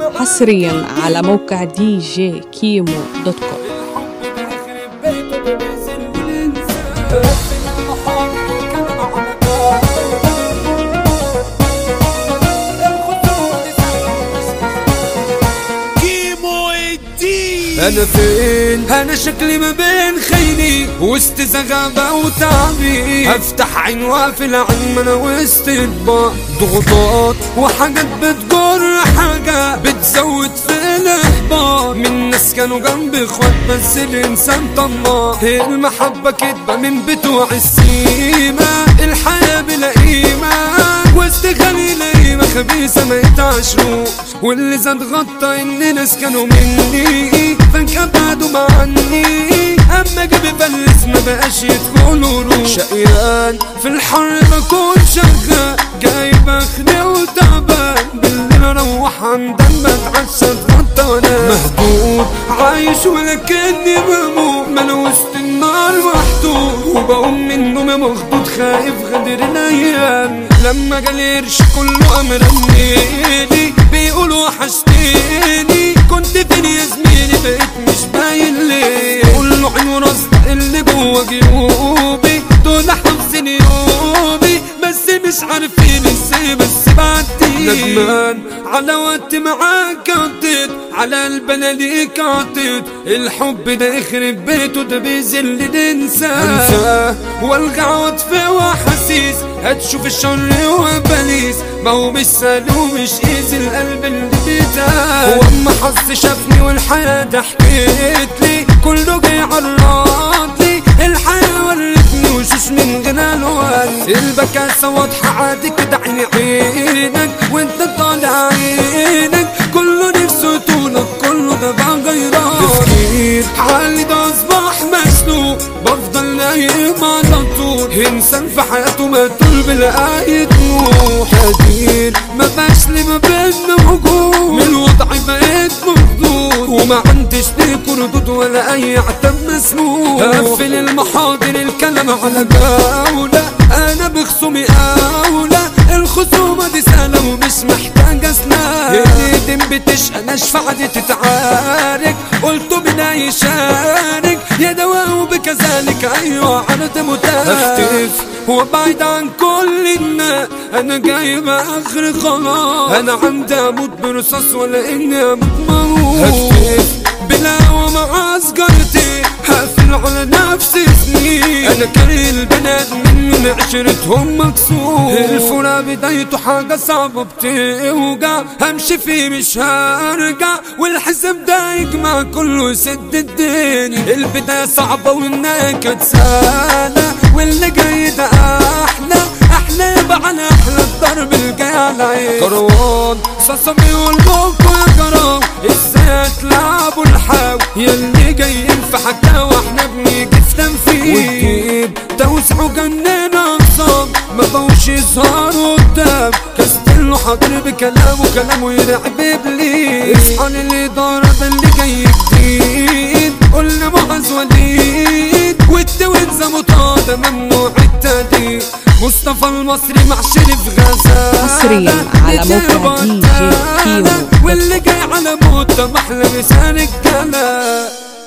حصريا على موقع دي جي كيمو دوت كوم كيمو الدين انا فين انا شكلي ما بين خيلي وسط زغابة وتعبي افتح عين واقفل عين انا وسط اطباق ضغوطات وحاجات بتجر حاجة بتزود في الاحباط من ناس كانوا جنبي اخوات بس الانسان طماع المحبة كدبة من بتوع السيمة الحياة بلا قيمة وسط خليلة قيمة خبيثة ما يتعاشروش واللي زاد غطى ان ناس كانوا مني فجأة بعدوا عني اما جيبي بلس ما بقاش يدخلوا روح شقيان في الحر بكون شغال جايب اخري وتعبان بالليل اروح عندن بتعشى اتغطى وانا مهدود عايش ولكني بموت ما انا وسط النار محطوط وبقوم من نومي مخضوض خايف غدر الايام لما جالي قرش كله امر منيلي بيقولوا وحشتيني كنت فين يا زميلي بقيت مش باين ليه كله عين وراس اللي جوا جيوبي دول حافظين يومي بس مش عارفين ازاي بس بعدي ندمان على وقت معاك قضيت على البنا ليك عطيت الحب ده يخرب بيته ده بيذل ننسى انساه والغى عواطفي واحاسيس هتشوف الشر وبليس ما هو مش سهل ومش ايزي القلب اللي بيتاه واما حظي شافني والحياة ده حكيت لي كله جاي عرض لي الحياة ورتني وشوش من غنى الوان البكاسة واضحة عادي كده عيني عينك وانت طالع عينك كله نفسه طولك كله ده بقى غيران تفكير حالي ده اصبح مسلوق بفضل نايم على طول انسان في حياته مقتول بلاقي طموح تقدير ما بقاش لي ما بينا وجود من وضعي بقيت مخضوض وما عنديش ليك ردود ولا اي عتب مسموح قفل المحاضر الكلام على جولة انا بخصومي اولى الخصومة دي سهلة ومش محتاجة سلاح الايدين بتشقى ناشفة دي تتعارك قلت بنا يشارك يا دواء وبكذلك ايوه عرض متاح اختلف وابعد عن كل الناس انا جايب اخر خلاص انا عندي اموت برصاص ولا اني اموت موت هختلف بلا ومع سجارتي هقفل على نفسي سنين انا كاره البنات من عشرتهم مكسور الفرا بدايته حاجة صعبة بتوجع همشي فيه مش هرجع والحزب ده يجمع كله يسد الدنيا البداية صعبة والنكد سهلة واللي جاي ده احلى احلى يبقى على احلى الضرب الجاي على عين كروان صصمي والبوك يا كرام ازاي تلعبوا الحاو ياللي جايين في حكا واحنا بنيجي في تنفيذ وتجيب توسع وجننا اقسام ما بقوش يظهروا قدام كاستلو حاضر بكلامه كلامه يرعب ابليس اصحى للاداره ده اللي جاي جديد قلنا معز وليد والتوينز مطاده ممنوع التهديد مصطفى المصري مع شريف غزال حصرياً على موقع دي جي كيمو دوت كوم. واللي جاي على موته محلى لسان الكلام